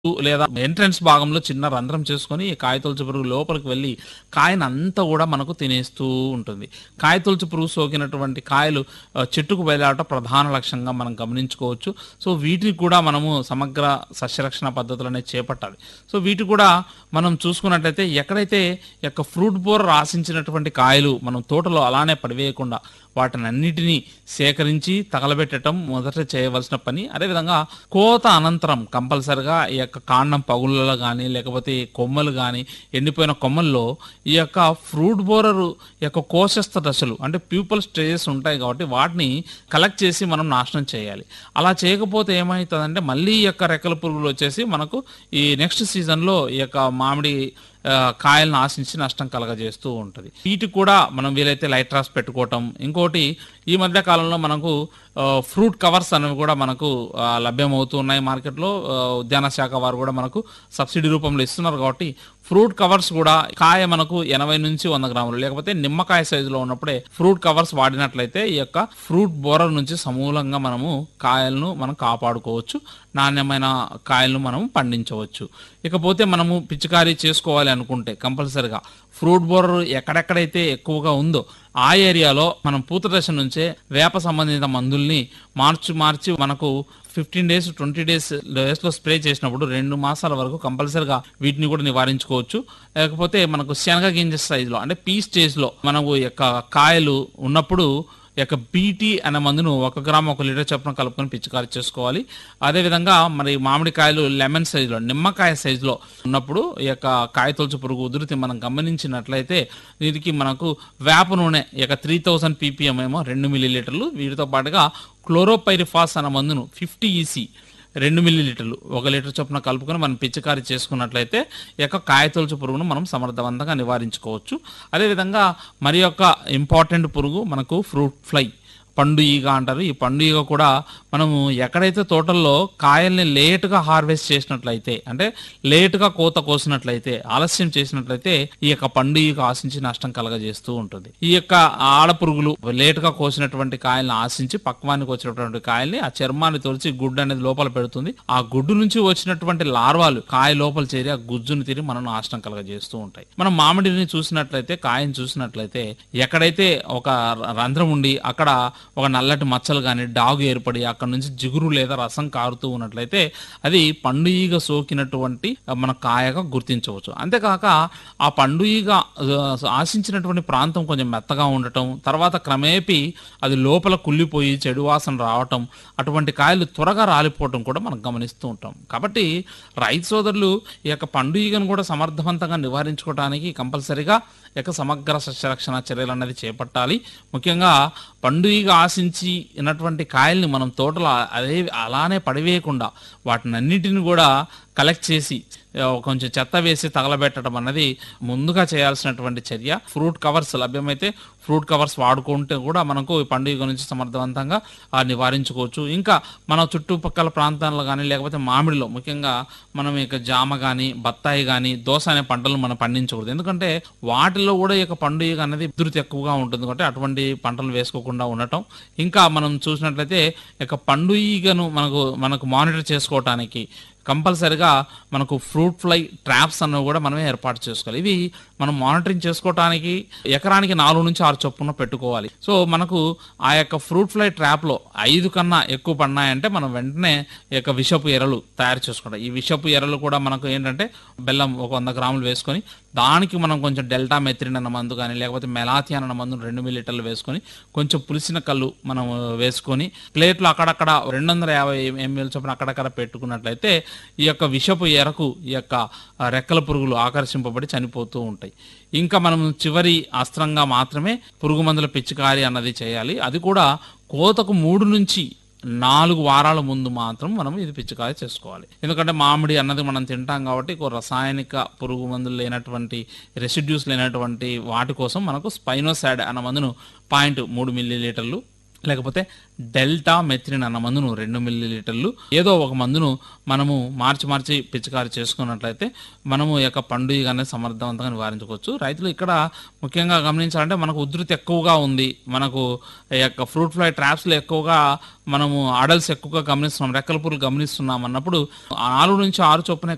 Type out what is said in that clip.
లేదా ఎంట్రన్స్ భాగంలో చిన్న రంధ్రం చేసుకొని ఈ కాయతొలుచు పురుగు లోపలికి వెళ్ళి కాయను అంతా కూడా మనకు తినేస్తూ ఉంటుంది కాయతొలుచు పురుగు సోకినటువంటి కాయలు ఆ, చెట్టుకు బయలాట ప్రధాన లక్ష్యంగా మనం గమనించుకోవచ్చు సో వీటికి కూడా మనము సమగ్ర సస్యరక్షణ పద్ధతులు అనేది చేపట్టాలి సో వీటి కూడా మనం చూసుకున్నట్లయితే ఎక్కడైతే ఈ యొక్క ఫ్రూట్ బోర్ రాసించినటువంటి కాయలు మనం తోటలో అలానే పడివేయకుండా వాటిని అన్నిటినీ సేకరించి తగలబెట్టడం మొదట చేయవలసిన పని అదేవిధంగా కోత అనంతరం కంపల్సరిగా ఈ యొక్క కాండం పగుళ్ళలో కానీ లేకపోతే ఈ కొమ్మలు కానీ ఎండిపోయిన కొమ్మల్లో ఈ యొక్క ఫ్రూట్ బోరర్ యొక్క కోశస్థ దశలు అంటే ప్యూపల్ స్టేజెస్ ఉంటాయి కాబట్టి వాటిని కలెక్ట్ చేసి మనం నాశనం చేయాలి అలా చేయకపోతే ఏమవుతుందంటే మళ్ళీ ఈ యొక్క రెక్కల పురుగులు వచ్చేసి మనకు ఈ నెక్స్ట్ సీజన్లో ఈ యొక్క మామిడి ఆ, కాయలను ఆశించి నష్టం కలగజేస్తూ ఉంటుంది వీటికి కూడా మనం వీలైతే లైట్ రాస్ పెట్టుకోవటం ఇంకోటి ఈ మధ్య కాలంలో మనకు ఆ, ఫ్రూట్ కవర్స్ అనేవి కూడా మనకు ఆ, లభ్యమవుతూ ఉన్నాయి మార్కెట్లో ఆ, ఉద్యాన శాఖ వారు కూడా మనకు సబ్సిడీ రూపంలో ఇస్తున్నారు కాబట్టి ఫ్రూట్ కవర్స్ కూడా కాయ మనకు ఎనభై నుంచి వంద గ్రాములు లేకపోతే నిమ్మకాయ సైజులో ఉన్నప్పుడే ఫ్రూట్ కవర్స్ వాడినట్లయితే ఈ యొక్క ఫ్రూట్ బోరర్ నుంచి సమూలంగా మనము కాయలను మనం కాపాడుకోవచ్చు నాణ్యమైన కాయలను మనం పండించవచ్చు ఇకపోతే మనము పిచికారీ చేసుకోవాలి అనుకుంటే కంపల్సరిగా ఫ్రూట్ బోరర్ ఎక్కడెక్కడైతే ఎక్కువగా ఉందో ఆ ఏరియాలో మనం పూత దశ నుంచే వేప సంబంధిత మందుల్ని మార్చి మార్చి మనకు fifteen days twenty days days లో స్ప్రే చేసినప్పుడు రెండు మాసాల వరకు కంపల్సరిగా వీటిని కూడా నివారించుకోవచ్చు లేకపోతే మనకు శనగ గింజ సైజులో అంటే పీ స్టేజ్ లో మనకు ఈ యొక్క కాయలు ఉన్నప్పుడు ఈ యొక్క బీటీ అనే మందును ఒక గ్రామ్ ఒక లీటర్ చొప్పున కలుపుకొని పిచికారి చేసుకోవాలి అదేవిధంగా మరి మామిడికాయలు లెమన్ సైజులో నిమ్మకాయ సైజులో ఉన్నప్పుడు ఈ యొక్క కాయ తొలుచు పురుగు ఉధృతి మనం గమనించినట్లయితే వీటికి మనకు వేప నూనె ఈ యొక్క త్రీ థౌసండ్ పీపీఎం ఏమో రెండు మిల్లీ లీటర్లు వీటితో పాటుగా క్లోరోపైరిఫాస్ అనే మందును ఫిఫ్టీ ఈసీ రెండు మిల్లీ లీటర్లు ఒక లీటర్ చొప్పున కలుపుకొని మనం పిచికారీ చేసుకున్నట్లయితే ఈ యొక్క కాయతొలుచు పురుగును మనం సమర్థవంతంగా నివారించుకోవచ్చు అదేవిధంగా మరి యొక్క ఇంపార్టెంట్ పురుగు మనకు ఫ్రూట్ ఫ్లై పండు ఈగ అంటారు ఈ పండు ఈగ కూడా మనము ఎక్కడైతే తోటల్లో కాయల్ని లేటుగా హార్వెస్ట్ చేసినట్లయితే అంటే లేటుగా కోత కోసినట్లయితే ఆలస్యం చేసినట్లయితే ఈ యొక్క పండు ఈగ ఆశించి నష్టం కలగజేస్తూ ఉంటుంది ఈ యొక్క ఆడ పురుగులు లేటుగా కోసినటువంటి కాయల్ని ఆశించి పక్వానికి వచ్చినటువంటి కాయల్ని ఆ చర్మాన్ని తొలిచి గుడ్డు అనేది లోపల పెడుతుంది ఆ గుడ్డు నుంచి వచ్చినటువంటి లార్వాలు కాయ లోపల చేరి ఆ గుజ్జును తిరిగి మనం నాశనం కలగజేస్తూ ఉంటాయి మనం మామిడిని చూసినట్లయితే కాయని చూసినట్లయితే ఎక్కడైతే ఒక రంధ్రం ఉండి అక్కడ ఒక నల్లటి మచ్చలు కానీ డాగు ఏర్పడి అక్కడ నుంచి జిగురు లేదా రసం కారుతూ ఉన్నట్లయితే అది పండు ఈగ సోకినటువంటి మన కాయగా గుర్తించవచ్చు అంతేకాక ఆ పండు ఈగ ఆ, ఆశించినటువంటి ప్రాంతం కొంచెం మెత్తగా ఉండటం తర్వాత క్రమేపీ అది లోపల కుళ్ళిపోయి చెడు వాసన రావటం అటువంటి కాయలు త్వరగా రాలిపోవటం కూడా మనం గమనిస్తూ ఉంటాం కాబట్టి రైతు సోదరులు ఈ యొక్క పండు ఈగను కూడా సమర్థవంతంగా నివారించుకోవడానికి కంపల్సరిగా ఈ యొక్క సమగ్ర సస్యరక్షణ చర్యలు అనేది చేపట్టాలి ముఖ్యంగా పండు ఈగ ఆశించి ఉన్నటువంటి కాయల్ని మనం తోటలో అదే అలానే పడివేయకుండా వాటిని అన్నిటిని కూడా కలెక్ట్ చేసి ఆ, కొంచెం చెత్త వేసి తగలబెట్టడం అన్నది ముందుగా చేయాల్సినటువంటి చర్య ఫ్రూట్ కవర్స్ లభ్యమైతే ఫ్రూట్ కవర్స్ వాడుకుంటే కూడా మనకు ఈ పండుగ నుంచి సమర్థవంతంగా ఆ, నివారించుకోవచ్చు ఇంకా మన చుట్టుపక్కల ప్రాంతాల్లో కానీ లేకపోతే మామిడిలో ముఖ్యంగా మనం ఇక జామ కానీ బత్తాయి కానీ దోస అనే పంటలు మనం పండించకూడదు ఎందుకంటే వాటిలో కూడా ఈ యొక్క పండుగ అనేది ఉధృతి ఎక్కువగా ఉంటుంది కాబట్టి అటువంటి పంటలు వేసుకోకుండా ఉండటం ఇంకా మనం చూసినట్లయితే ఈ యొక్క పండు ఈగను మనకు మనకు మానిటర్ చేసుకోవటానికి కంపల్సరిగా మనకు ఫ్రూట్ ఫ్లై ట్రాప్స్ అన్నవి కూడా మనమే ఏర్పాటు చేసుకోవాలి ఇవి మనం మానిటరింగ్ చేసుకోవటానికి ఎకరానికి నాలుగు నుంచి ఆరు చొప్పున పెట్టుకోవాలి సో మనకు ఆ యొక్క ఫ్రూట్ ఫ్లై ట్రాప్లో ఐదు కన్నా ఎక్కువ పడినాయంటే మనం వెంటనే ఈ యొక్క విషపు ఎరలు తయారు చేసుకుంటాం ఈ విషపు ఎరలు కూడా మనకు ఏంటంటే బెల్లం ఒక వంద గ్రాములు వేసుకొని దానికి మనం కొంచెం డెల్టా మెత్రిన్ అన్న మందు కానీ లేకపోతే మెలాథియాన్ అన్న మందు రెండు మిల్లీటర్లు వేసుకొని కొంచెం పులిసిన కళ్ళు మనం వేసుకొని ప్లేట్లో అక్కడక్కడ రెండు వందల యాభై ఎంఎల్ చొప్పున అక్కడక్కడ పెట్టుకున్నట్లయితే ఈ యొక్క విషపు ఎరకు ఈ యొక్క ఆ, రెక్కల పురుగులు ఆకర్షింపబడి చనిపోతూ ఉంటాయి ఇంకా మనం చివరి అస్త్రంగా మాత్రమే పురుగు మందుల పిచికారి అన్నది చేయాలి అది కూడా కోతకు మూడు నుంచి నాలుగు వారాల ముందు మాత్రం మనం ఇది పిచికారి చేసుకోవాలి ఎందుకంటే మామిడి అన్నది మనం తింటాం కాబట్టి ఒక రసాయనిక పురుగు మందులు లేనటువంటి రెసిడ్యూస్ లేనటువంటి వాటి కోసం మనకు స్పైనోసాడ్ అన్న మందును పాయింట్ మూడు మిల్లీ లీటర్లు లేకపోతే డెల్టా మెథ్రిన్ అన్న మందును రెండు మిల్లీ లీటర్లు ఏదో ఒక మందును మనము మార్చి మార్చి పిచికారి చేసుకున్నట్లయితే మనము ఈ యొక్క పండుగ అనేది సమర్థవంతంగా నివారించుకోవచ్చు రైతులు ఇక్కడ ముఖ్యంగా గమనించాలంటే మనకు ఉధృతి ఎక్కువగా ఉంది మనకు ఈ యొక్క ఫ్రూట్ ఫ్లై ట్రాప్స్లో ఎక్కువగా మనము అడల్స్ ఎక్కువగా గమనిస్తున్నాం రెక్కల పురుగు గమనిస్తున్నాం అన్నప్పుడు ఆ నాలుగు నుంచి ఆరు చొప్పున